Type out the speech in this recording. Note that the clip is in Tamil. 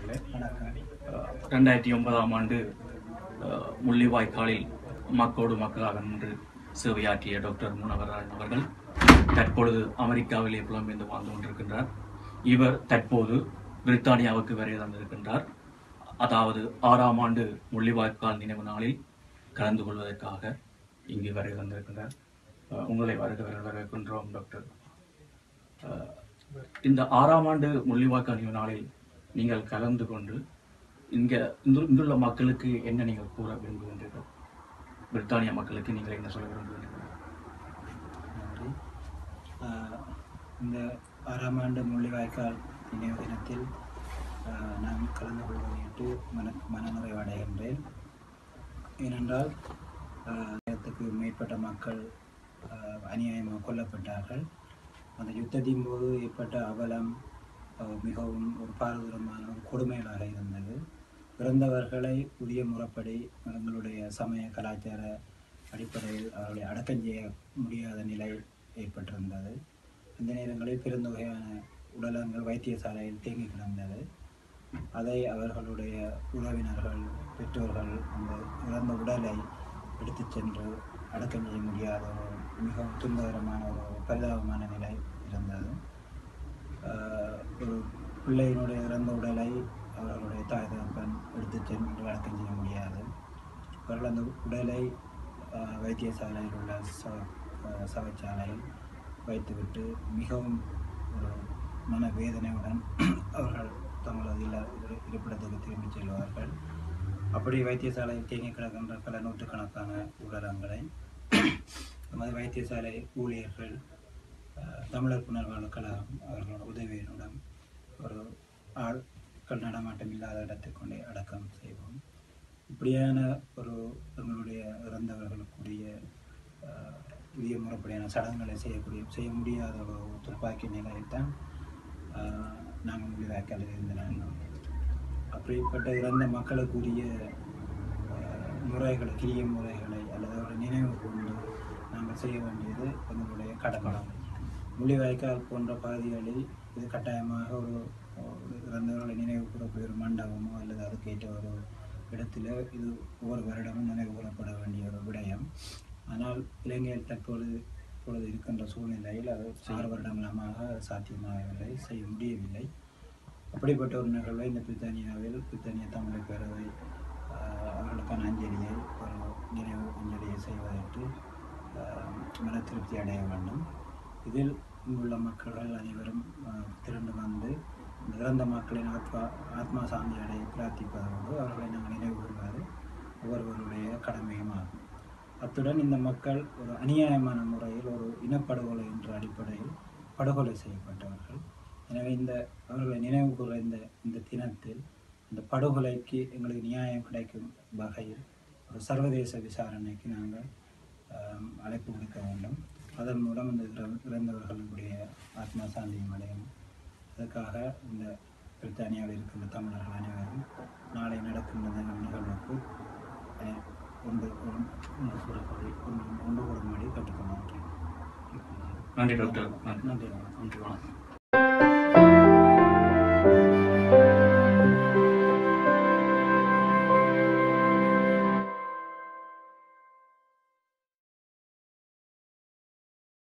அவர்களே வணக்கம் அஹ், ரெண்டாயிரத்தி ஒன்பதாம் ஆண்டு அஹ், முள்ளிவாய்க்காலில் மக்களோடு மக்களாக நின்று சேவையாற்றிய டாக்டர் முனவராஜன் அவர்கள் தற்பொழுது அமெரிக்காவிலே புலம்பெயர்ந்து வாழ்ந்து கொண்டிருக்கின்றார் இவர் தற்போது பிரித்தானியாவுக்கு வருகை தந்திருக்கின்றார் அதாவது ஆறாம் ஆண்டு முள்ளிவாய்க்கால் நினைவு நாளில் கலந்து கொள்வதற்காக இங்கு வருகை தந்திருக்கின்றார் அஹ், உங்களை வருக வர வரவேற்கின்றோம் டாக்டர் அஹ், இந்த ஆறாம் ஆண்டு முள்ளிவாய்க்கால் நினைவு நாளில் நீங்கள் கலந்து கொண்டு இங்க இங்கு- இங்குள்ள மக்களுக்கு என்ன நீங்கள் கூற விரும்புகின்றீர்கள் பிரித்தானிய மக்களுக்கு நீங்கள் என்ன சொல்ல விரும்புகின்றீர்கள் நன்றி ஆஹ் இந்த ஆறாம் ஆண்டு முள்ளிவாய்க்கால் நினைவு தினத்தில் ஆஹ் நான் கலந்து கொள்வதையிட்டு மன மனநிறைவு அடைகின்றேன் ஏனென்றால் ஆஹ் ஆயிரத்துக்கு மேற்பட்ட மக்கள் ஆஹ் அநியாயமாக கொல்லப்பட்டார்கள் அந்த யுத்தத்தின் போது ஏற்பட்ட அவலம் ஆஹ் மிகவும் ஒரு பாரதூரமான ஒரு கொடுமைகளாக இருந்தது பிறந்தவர்களை புதிய முறைப்படி எங்களுடைய சமய கலாச்சார அடிப்படையில் அவர்களை அடக்கம் செய்ய முடியாத நிலை ஏற்பட்டிருந்தது அந்த நேரங்களில் பெருந்தொகையான உடலங்கள் வைத்தியசாலையில் தேங்கி கிடந்தது அதை அவர்களுடைய உறவினர்கள் பெற்றோர்கள் அந்த இறந்த உடலை எடுத்துச் சென்று அடக்கம் செய்ய முடியாத ஒரு மிகவும் துன்பகரமான ஒரு பரிதாபமான நிலை இருந்தது ஆஹ் ஒரு பிள்ளையினுடைய இறந்த உடலை அவர்களுடைய தாய் தகப்பன் எடுத்துச் சென்று அடக்கம் செய்ய முடியாது அவர்கள் அந்த உடலை ஆஹ் வைத்தியசாலையில் உள்ள சவ ஆஹ் சவச்சாலையில் வைத்துவிட்டு மிகவும் ஒரு மனவேதனையுடன் அவர்கள் தங்களது இல்ல இரு- இருப்பிடத்துக்கு திரும்பிச் செல்வார்கள் அப்படி வைத்தியசாலையில் தேங்கி கிடக்கின்ற பல நூற்றுக்கணக்கான உடலங்களை நமது வைத்தியசாலை ஊழியர்கள் ஆஹ் தமிழர் புனர்வாழ்வு கழகம் அவர்களோட உதவியுடன் ஒரு ஆட்கள் நடமாட்டம் இல்லாத இடத்தை கொண்டே அடக்கம் செய்வோம் இப்படியான ஒரு எங்களுடைய இறந்தவர்களுக்குரிய ஆஹ், உரிய முறைப்படியான சடங்குகளை செய்யக்கூடிய செய்ய முடியாத ஒரு துப்பாக்கி நிலையைத்தான் ஆஹ், நாங்கள் முடிவாக்கலில் இருந்து நாங்கள் அப்படிப்பட்ட இறந்த மக்களுக்குரிய ஆஹ், முறைகளை கிரிய முறைகளை அல்லது ஒரு நினைவு கொண்டு நாங்கள் செய்ய வேண்டியது எங்களுடைய கடமை முள்ளிவாய்க்கால் போன்ற பகுதிகளில் இது கட்டாயமாக ஒரு ஒரு இறந்தவர்களை நினைவு கூறக்கூடிய ஒரு மண்டபமோ அல்லது அதுக்கேற்ற ஒரு இடத்துல இது ஒவ்வொரு வருடமும் நினைவு கூறப்பட வேண்டிய ஒரு விடயம் ஆனால் இலங்கையில் தற்போது இப்பொழுது இருக்கின்ற சூழ்நிலையில் அது ஆறு வருடங்களாக சாத்தியமாகவில்லை செய்ய முடியவில்லை அப்படிப்பட்ட ஒரு நிகழ்வை இந்த பிரித்தானியாவில் பிரித்தானிய தமிழர் பேரவை ஆஹ், அவர்களுக்கான அஞ்சலியை ஒரு நினைவு அஞ்சலியை செய்வதற்கு ஆஹ், மன திருப்தி அடைய வேண்டும் இதில் இங்குள்ள மக்கள் அனைவரும் ஆஹ், திரண்டு வந்து இந்த இறந்த மக்களின் ஆத்மா ஆத்மா சாந்தி அடைய பிரார்த்திப்பதோடு அவர்களை நாங்கள் நினைவு கொள்வது ஒவ்வொருவருடைய கடமையும் ஆகும் அத்துடன் இந்த மக்கள் ஒரு அநியாயமான முறையில் ஒரு இனப்படுகொலை என்ற அடிப்படையில் படுகொலை செய்யப்பட்டவர்கள் எனவே இந்த அவர்களை நினைவு கூற இந்த இந்த தினத்தில் இந்த படுகொலைக்கு எங்களுக்கு நியாயம் கிடைக்கும் வகையில் ஒரு சர்வதேச விசாரணைக்கு நாங்கள் ஆம், அழைப்பு விடுக்க வேண்டும் அதன் மூலம் இந்த இற- இறந்தவர்களுடைய ஆத்மா சாந்தியும் அடையும் அதற்காக இந்த பிரித்தானியாவில் இருக்கின்ற தமிழர்கள் அனைவரும் நாளை நடக்கின்ற இந்த நிகழ்வுக்கு அஹ், ஒன்று ஒன்று ஒன்று கூறப்படி ஒன்று ஒன்று கூறும்படி கேட்டுக்கொள்கின்றேன் நன்றி டாக்டர் நன்றி நன்றி வணக்கம் நன்றி வணக்கம்